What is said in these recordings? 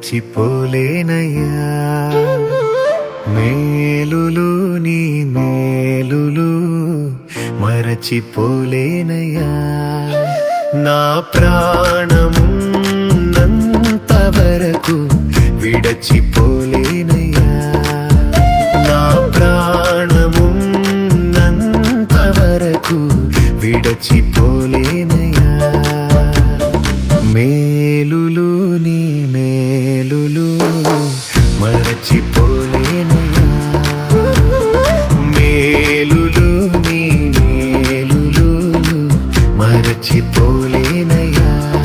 మరచిపోలేనయ్యా మేలులు నీ మేలులు మరచిపోలేనయ్యా నా ప్రాణమున్నంత వరకు విడచిపోలేనయ్యా నా ప్రాణమున్నంత వరకు విడచిపోలేనయ్యా మేలులు నీ మేలులు మరచిపోలేనయ్యా మేలులు నీ మేలులు మరచిపోలేనయ్యా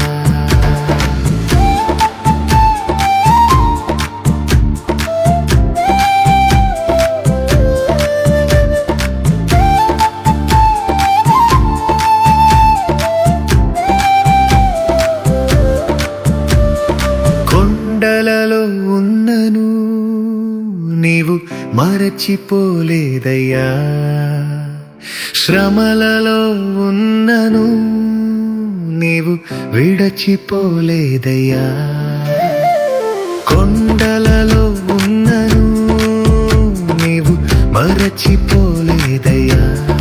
కొండలలో ఉన్నను నీవు మరచిపోలేదయ్యా శ్రమలలో ఉన్నను నీవు విడచిపోలేదయ్యా కొండలలో ఉన్నను నీవు మరచిపోలేదయ్యా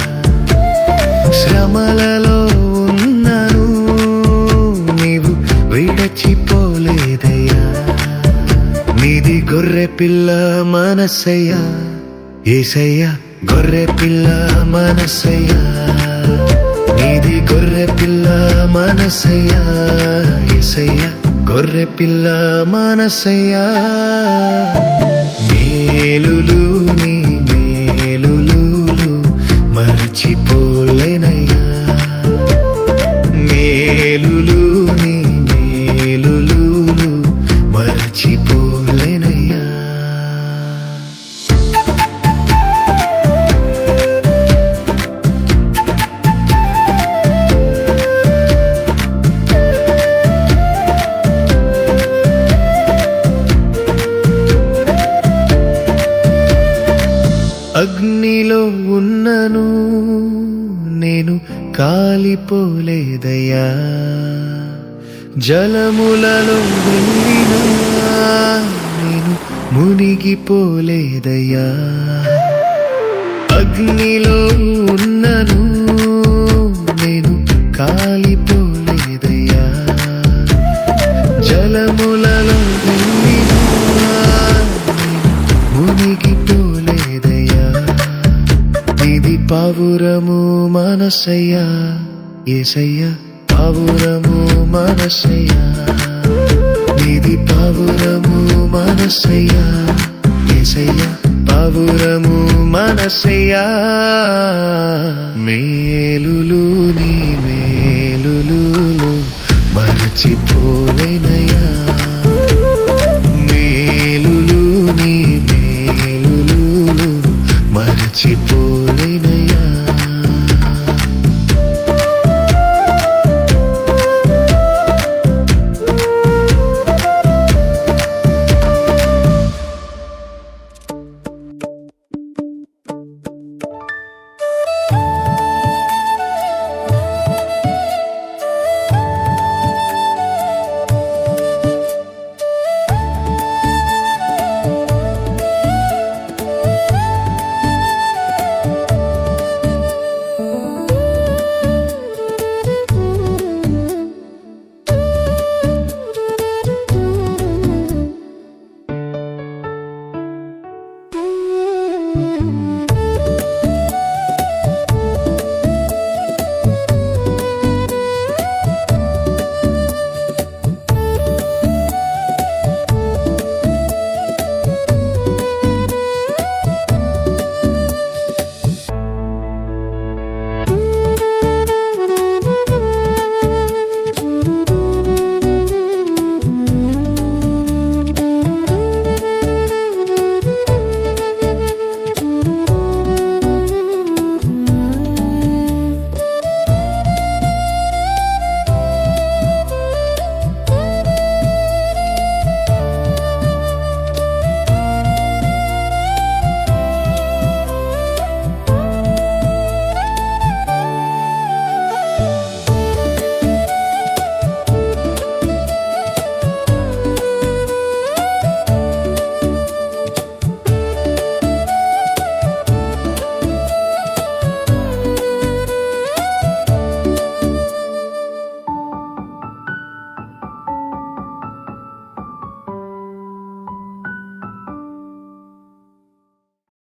శ్రమలలో ఉన్నను నీవు విడచిపోలేదయ్యా నీది గొర్రె పిల్ల మనసయ్యా ఏసయ్యా గొర్రె పిల్ల మనసయ్యా నీది గొర్రె పిల్ల మనసయ్యా ఏసయ్యా గొర్రె పిల్ల మనసయ్యా మేలులు నీ మేలులు మర్చిపోలేనయ్యా మేలులు నీ మేలులు మర్చిపోలేనయ్యా అగ్నిలో ఉన్నను నేను కాలిపోలేదయ్యా జలములలో వెళ్ళినా నేను మునిగిపోలేదయ్యా అగ్నిలో ఉన్నను నేను కాలిపోలేదయ్యా జలములలో వెళ్ళినా నేను మునిగిపోలేదయ్యా ఇది పావురము మనసయ్యా ఏసయ్యా పావురము మనసయ్యా ఇది పావురము మనసయ్యా ఏసయ్యా పావురము మనసయ్యా మేలులు నీ మేలులు మరచిపో